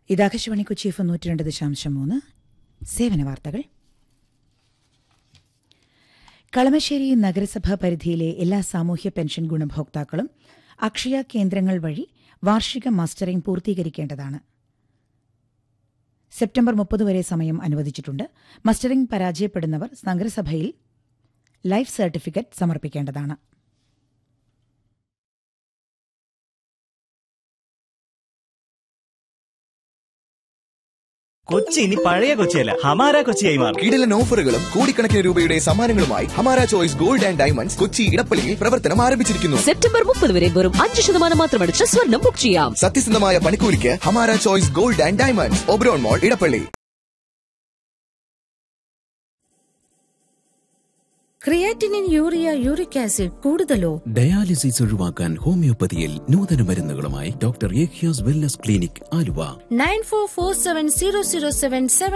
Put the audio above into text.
ഇത് ആകാശവാണി കൊച്ചി എഫ് നൂറ്റി രണ്ട് ദശാംശം മൂന്ന് സേവന വാർത്തകൾ കളമശ്ശേരി നഗരസഭാ പരിധിയിലെ എല്ലാ സാമൂഹ്യ പെൻഷൻ ഗുണഭോക്താക്കളും അക്ഷയ കേന്ദ്രങ്ങൾ വഴി വാർഷിക മാസ്റ്ററിംഗ് പൂർത്തീകരിക്കേണ്ടതാണ് സെപ്റ്റംബർ മുപ്പത് വരെ സമയം അനുവദിച്ചിട്ടുണ്ട് മസ്റ്ററിംഗ് പരാജയപ്പെടുന്നവർ നഗരസഭയിൽ ലൈഫ് സർട്ടിഫിക്കറ്റ് സമർപ്പിക്കേണ്ടതാണ് കൊച്ചി ഇനി പഴയ കൊച്ചിയല്ല ഹമാര കൊച്ചിയായി മാറും കിടിലൻ ഓഫറുകളും കോടിക്കണക്കിന് രൂപയുടെ സമ്മാനങ്ങളുമായി Hamara choice gold and diamonds Kochi ഇടപ്പള്ളിയിൽ പ്രവർത്തനം ആരംഭിച്ചിരിക്കുന്നു സെപ്റ്റംബർ മുപ്പത് വരെ വെറും അഞ്ച് ശതമാനം മാത്രമടിച്ച് സ്വർണം ബുക്ക് ചെയ്യാം സത്യസന്ധമായ പണിക്കൂലിക്ക് Hamara choice gold and diamonds Oberon mall Edappally creatinine urea uric acid കൂടുതലോ ഡയാലിസിസ് ഒഴിവാക്കാൻ ഹോമിയോപ്പതിയിൽ നൂതന മരുന്നുകളുമായി ഡോക്ടർ ഏഖ്യാസ് wellness clinic Aluva nine four four seven zero zero seven seven